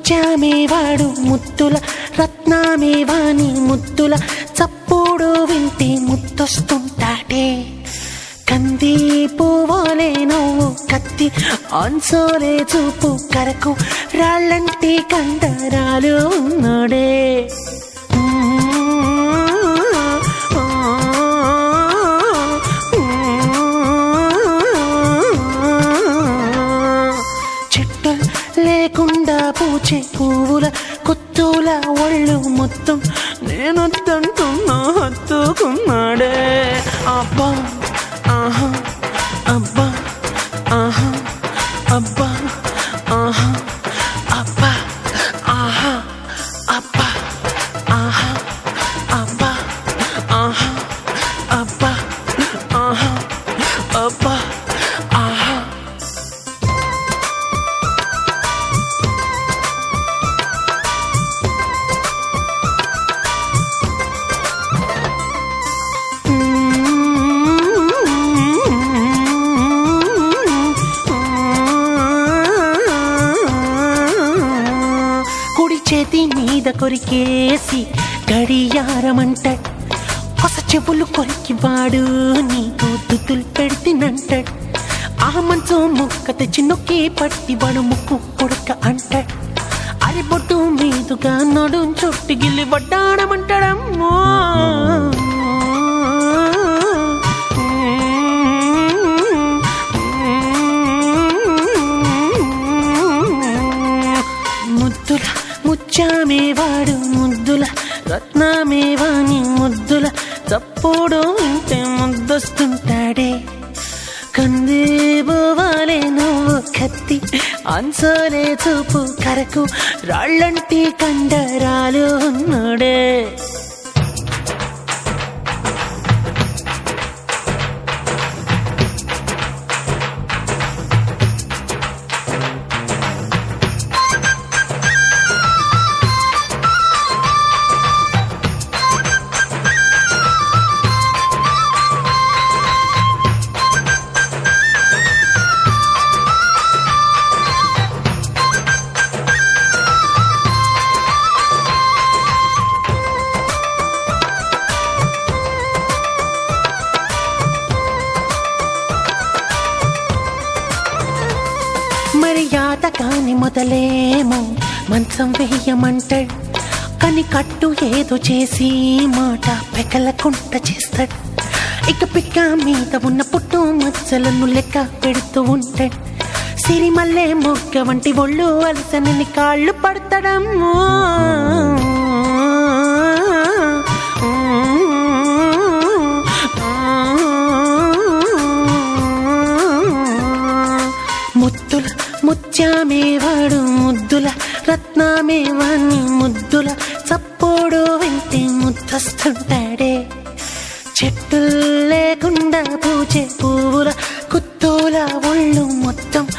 ముత్యామేవాడు ముత్తుల రత్నామేవాని ముద్దుల చప్పుడు వింటే ముత్తొస్తుంటాడే కంది పువ్వులే నువ్వు కత్తి ఆన్సోలే చూపు కరకు రాళ్ళంటి కండరాలు ఉన్నాడే చెట్టు లేకుండా పూచే పువ్వుల కొత్తుల ఒళ్ళు మొత్తం నేను తంటున్నా హత్తుకున్నాడే అబ్బా ఆహా అబ్బా ఆహా అబ్బా ఆహా అబ్బా ఆహా అబ్బా ఆహా అబ్బా ఆహా అబ్బా ఆహా అబ్బా ఆహా కుడి చేతి మీద కొరికేసి గడియారమంటాడు కొస చెవులు కొరికి వాడు నీకు దుద్దులు పెడితినంటాడు ఆ మంచం ముక్క తెచ్చి నొక్కి పట్టి వాడు ముక్కు కొడక అంటాడు అరి బొట్టు మీదుగా నడు చుట్టు గిల్లి వడ్డాడమంటాడమ్మో ముద్దుల ముచ్చామేవాడు ముద్దుల రత్నమేవాని ముద్దుల తప్పుడు వింటే ముద్దొస్తుంటాడే కందిపోవాలే నువ్వు కత్తి అన్సోలే చూపు కరకు రాళ్ళంటి కండరాలు ఉన్నాడే మర్యాద కాని మొదలేమో మంచం వేయమంటాడు కానీ కట్టు ఏదో చేసి మాట పెకలకుంట చేస్తాడు ఇక పిక్క మీద ఉన్న పుట్టు మచ్చలను లెక్క పెడుతూ ఉంటాడు సిరిమల్లె మొగ్గ వంటి ఒళ్ళు అలసనని కాళ్ళు పడతాడమ్మో ముద్దుల ముత్యామేవాడు ముద్దుల రత్నమేవాణ్ణి ముద్దుల చప్పుడు వింటే ముద్దస్తుంటాడే చెట్టు లేకుండా పూచే పువ్వుల కుత్తూల ఒళ్ళు మొత్తం